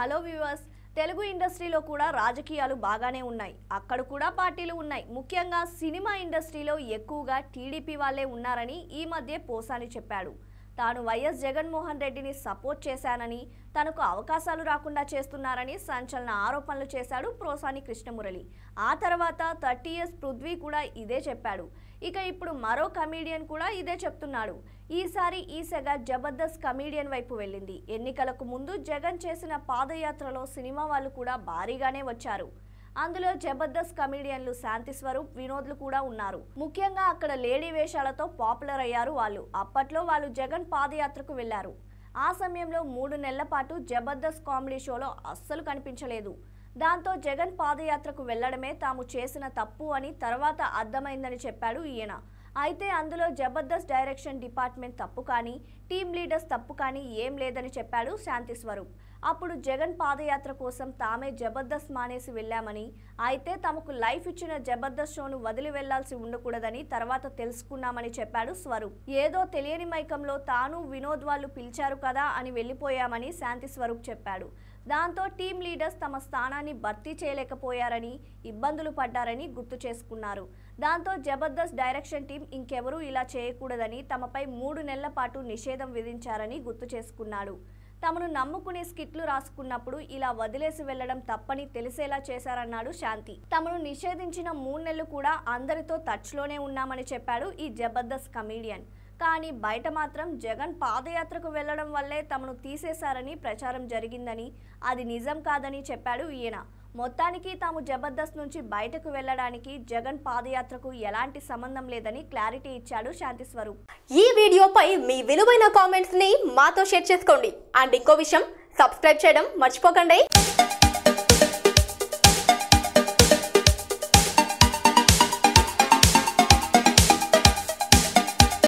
hello viewers Telugu ఇండస్ట్రీలో కూడా రాజకీయాలు బాగానే ఉన్నాయి అక్కడ కూడా పార్టీలు ఉన్నాయి ముఖ్యంగా సినిమా ఇండస్ట్రీలో ఎక్కువగా టీడీపీ వాళ్ళే ఉన్నారని ఈ మధ్య పోసాని చెప్పాడు తాను వైఎస్ జగన్మోహన్ రెడ్డిని సపోర్ట్ చేశానని తనకు అవకాశాలు రాకుండా చేస్తున్నారని సంచలన ఆరోపణలు చేశాడు ప్రోసాని కృష్ణమురళి ఆ తర్వాత థర్టీ ఇయర్స్ పృథ్వీ కూడా ఇదే చెప్పాడు ఇక ఇప్పుడు మరో కమీడియన్ కూడా ఇదే చెప్తున్నాడు ఈసారి ఈ సెగ జబర్దస్త్ కమీడియన్ వైపు వెళ్ళింది ఎన్నికలకు ముందు జగన్ చేసిన పాదయాత్రలో సినిమా వాళ్ళు కూడా భారీగానే వచ్చారు అందులో జబర్దస్త్ కమీడియన్లు శాంతి స్వరూప్ వినోద్లు కూడా ఉన్నారు ముఖ్యంగా అక్కడ లేడీ వేషాలతో పాపులర్ అయ్యారు వాళ్ళు అప్పట్లో వాళ్ళు జగన్ పాదయాత్రకు వెళ్లారు ఆ సమయంలో మూడు నెలల పాటు జబర్దస్త్ కామెడీ షోలో అస్సలు కనిపించలేదు దాంతో జగన్ పాదయాత్రకు వెళ్లడమే తాము చేసిన తప్పు అని తర్వాత అర్థమైందని చెప్పాడు ఈయన అయితే అందులో జబర్దస్త్ డైరెక్షన్ డిపార్ట్మెంట్ తప్పు కానీ టీమ్ లీడర్స్ తప్పు కానీ ఏం లేదని చెప్పాడు శాంతి స్వరూప్ అప్పుడు జగన్ పాదయాత్ర కోసం తామే జబర్దస్త్ మానేసి వెళ్ళామని అయితే తమకు లైఫ్ ఇచ్చిన జబర్దస్త్ షోను వదిలి వెళ్లాల్సి ఉండకూడదని తర్వాత తెలుసుకున్నామని చెప్పాడు స్వరూప్ ఏదో తెలియని మైకంలో తాను వినోద్ వాళ్ళు పిలిచారు కదా అని వెళ్ళిపోయామని శాంతి స్వరూప్ చెప్పాడు దాంతో టీం లీడర్స్ తమ స్థానాన్ని భర్తీ చేయలేకపోయారని ఇబ్బందులు పడ్డారని గుర్తు చేసుకున్నారు దాంతో జబర్దస్త్ డైరెక్షన్ టీం ఇంకెవరూ ఇలా చేయకూడదని తమపై మూడు నెలల పాటు నిషేధం విధించారని గుర్తు చేసుకున్నాడు తమను నమ్ముకునే స్కిట్లు రాసుకున్నప్పుడు ఇలా వదిలేసి వెళ్లడం తప్పని తెలిసేలా చేశారన్నాడు శాంతి తమను నిషేధించిన మూడు నెలలు కూడా అందరితో టచ్లోనే ఉన్నామని చెప్పాడు ఈ జబర్దస్త్ కమీడియన్ కానీ బయట మాత్రం జగన్ పాదయాత్రకు వెళ్లడం వల్లే తమను తీసేశారని ప్రచారం జరిగిందని అది నిజం కాదని చెప్పాడు ఈయన మొత్తానికి తాము జబర్దస్త్ నుంచి బయటకు వెళ్లడానికి జగన్ పాదయాత్రకు ఎలాంటి సంబంధం లేదని క్లారిటీ ఇచ్చాడు శాంతి స్వరూప్ ఈ వీడియోపై మీ విలువైన కామెంట్స్ ని మాతో షేర్ చేసుకోండి అండ్ ఇంకో విషయం సబ్స్క్రైబ్ చేయడం మర్చిపోకండి